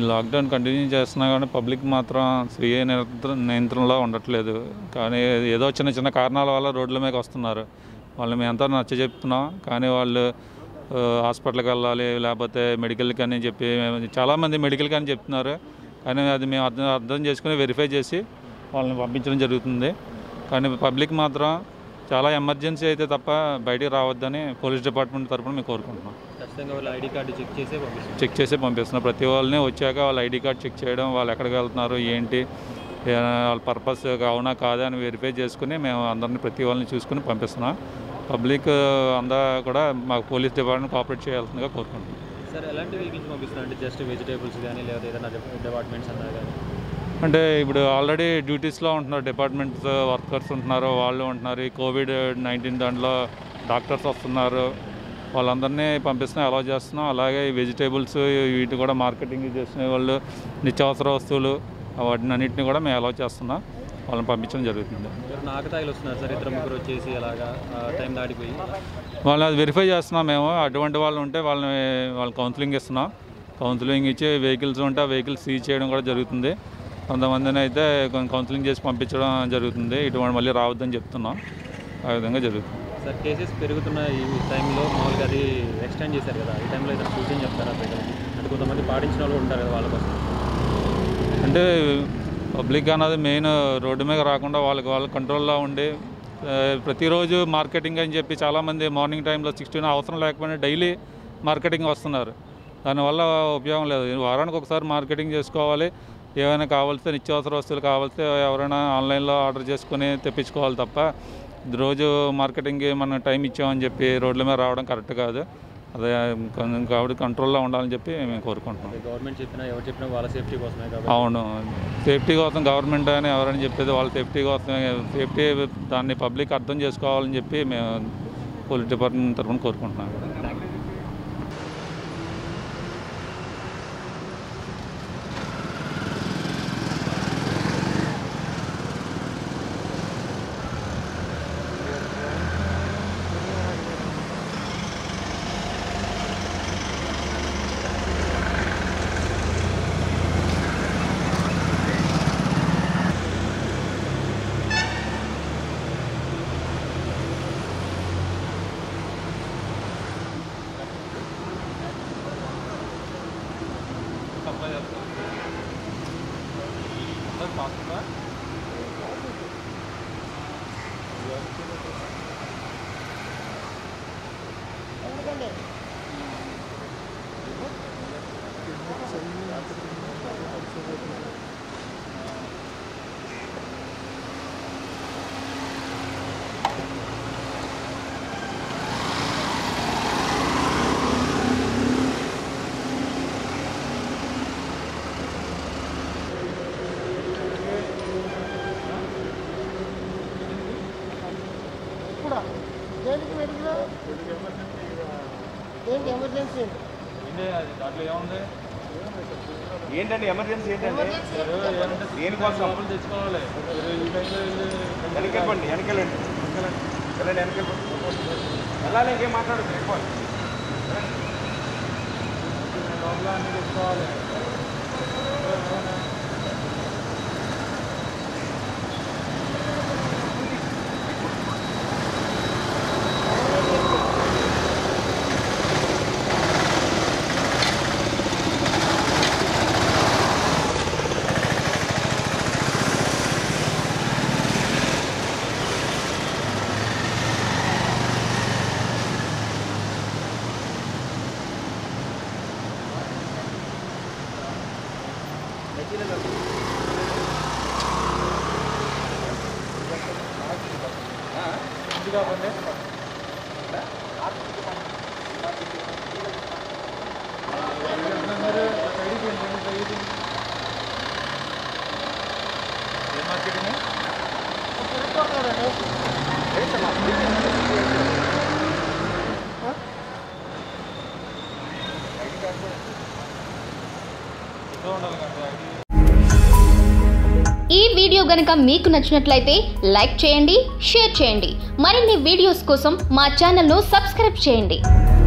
ఈ lockdown continue చేస్తున్నా కానీ పబ్లిక్ మాత్రం స్వీయ నియంత్రణ నియంత్రణలో ఉండట్లేదు కానీ ఏదో చిన్న చిన్న కారణాల వల్ల రోడ్ల మీదకి వస్తున్నారు వాళ్ళు మేము ఎంతో నచ్చ చెప్తున్నాం కానీ వాళ్ళు ఆ, హాస్పిటల్కి వెళ్ళాలి లేకపోతే మెడికల్కి అని చెప్పి మేము- చాలామంది మెడికల్కి అని చెప్తున్నారు కానీ అది మేము అర్థం అర్థం చేసుకుని వెరిఫై చేసి వాళ్ళని పంపించడం జరుగుతుంది కానీ పబ్లిక్ మాత్రం చాలా ఎమర్జెన్సీ అయితే తప్ప బయటికి రావద్దని పోలీస్ డిపార్ట్మెంట్ తరఫున మేము కోరుకుంటున్నాం ఖచ్చితంగా వాళ్ళ ఐడి కార్డు చెక్ చేసే పంపిస్తాం చెక్ చేసి పంపిస్తున్నాం ప్రతి వాళ్ళని వచ్చాక వాళ్ళ ఐడి కార్డ్ చెక్ చేయడం వాళ్ళు ఎక్కడికి వెళ్తున్నారు ఏంటి ఏ, వాళ్ళ పర్పస్ అవునా కాదా అని వెరిఫై చేసుకుని మేము అందరిని ప్రతి వాళ్ళని చూసుకుని పంపిస్తున్నాం పబ్లిక్ అందా కూడా మాకు పోలీస్ డిపార్ట్మెంట్ కోఆపరేట్ చేయాల్సిందిగా కోరుకుంటున్నాం సార్ ఎలాంటి వెహికల్స్ పంపిస్తున్నారు అంటే జస్ట్ వెజిటేబుల్స్ కానీ లేదా ఏదైనా డిపార్ట్మెంట్స్ అన్నా కానీ అంటే ఇప్పుడు ఆల్రెడీ డ్యూటీస్లో ఉంటున్నారు డిపార్ట్మెంట్స్ వర్కర్స్ ఉంటున్నారు వాళ్ళు ఉంటున్నారు ఈ కోవిడ్ నైన్టీన్ దాంట్లో డాక్టర్స్ వస్తున్నారు వాళ్ళందరినీ పంపిస్తున్నాం అలౌ చేస్తున్నాం అలాగే ఈ వెజిటేబుల్స్ వీటి కూడా మార్కెటింగ్ చేసిన వాళ్ళు నిత్యావసర వస్తువులు వాటిని అన్నింటినీ కూడా మేము అలౌ చేస్తున్నాం వాళ్ళని పంపించడం జరుగుతుంది ఎవరు నాకతాయిలు వస్తున్నారు సార్ ఇద్దరు ముగ్గురు వచ్చేసి అలాగా టైం దాటిపోయి వాళ్ళని అది వెరిఫై చేస్తున్నాం మేము అటువంటి వాళ్ళు ఉంటే వాళ్ళని వాళ్ళకి కౌన్సిలింగ్ ఇస్తున్నాం కౌన్సిలింగ్ ఇచ్చి వెహికల్స్ ఉంటే ఆ వెహికల్స్ సీజ్ చేయడం కూడా జరుగుతుంది కొంతమందిని అయితే కొంచెం కౌన్సిలింగ్ చేసి పంపించడం జరుగుతుంది ఇటువంటి మళ్ళీ రావద్దని చెప్తున్నాం ఆ విధంగా జరుగుతుంది సార్ కేసెస్ పెరుగుతున్న ఈ టైంలో మామూలుగా అది ఎక్స్టెండ్ చేశారు కదా ఈ టైంలో ఏదైనా సూచన చెప్తారా ప్రజలకి అంటే కొంతమంది పాటించిన వాళ్ళు ఉంటారు కదా వాళ్ళ కోసం అంటే పబ్లిక్ అన్నది మెయిన్ రోడ్డు మీద రాకుండా వాళ్ళకి వాళ్ళ కంట్రోల్లో ఉండి ఆ, ప్రతిరోజు మార్కెటింగ్ అని చెప్పి చాలామంది మార్నింగ్ టైంలో సిక్స్టీన్ అవసరం లేకపోయినా డైలీ మార్కెటింగ్ వస్తున్నారు దానివల్ల ఉపయోగం లేదు వారానికి ఒకసారి మార్కెటింగ్ చేసుకోవాలి ఏమైనా కావాల్సిన నిత్యావసర వస్తువులు కావాల్సి ఎవరైనా ఆన్లైన్లో ఆర్డర్ చేసుకుని తెప్పించుకోవాలి తప్ప రోజు మార్కెటింగ్కి మనం టైం ఇచ్చామని చెప్పి రోడ్ల మీద రావడం కరెక్ట్ కాదు అదే కొంచెం కాబట్టి కంట్రోల్లో ఉండాలని చెప్పి మేము కోరుకుంటున్నాం గవర్నమెంట్ చెప్పినా ఎవరు చెప్పినా వాళ్ళ సేఫ్టీ కోసమే కాబట్టి అవును సేఫ్టీ కోసం గవర్నమెంట్ అని ఎవరైనా చెప్పేది వాళ్ళ సేఫ్టీ కోసం సేఫ్టీ దాన్ని పబ్లిక్ అర్థం చేసుకోవాలని చెప్పి మేము పోలీస్ డిపార్ట్మెంట్ తరఫున కోరుకుంటున్నాం దేనికి మెడికల్ దేనికి ఎమర్జెన్సీ దాంట్లో ఏముంది ఏంటండి ఎమర్జెన్సీ ఏంటండి దేనికోసం తెచ్చుకోవాలి వెనకెళ్ళండి వెనకెళ్ళండి వెనకెళ్ళండి వెళ్ళండి వెనకెళ్ళండి వెళ్ళాలి ఇంకేం మాట్లాడదు ఎక్కువ తెచ్చుకోవాలి ఈ వీడియో గనుక మీకు నచ్చినట్లయితే లైక్ చేయండి షేర్ చేయండి మరిన్ని వీడియోస్ కోసం మా ఛానల్ను సబ్స్క్రైబ్ చేయండి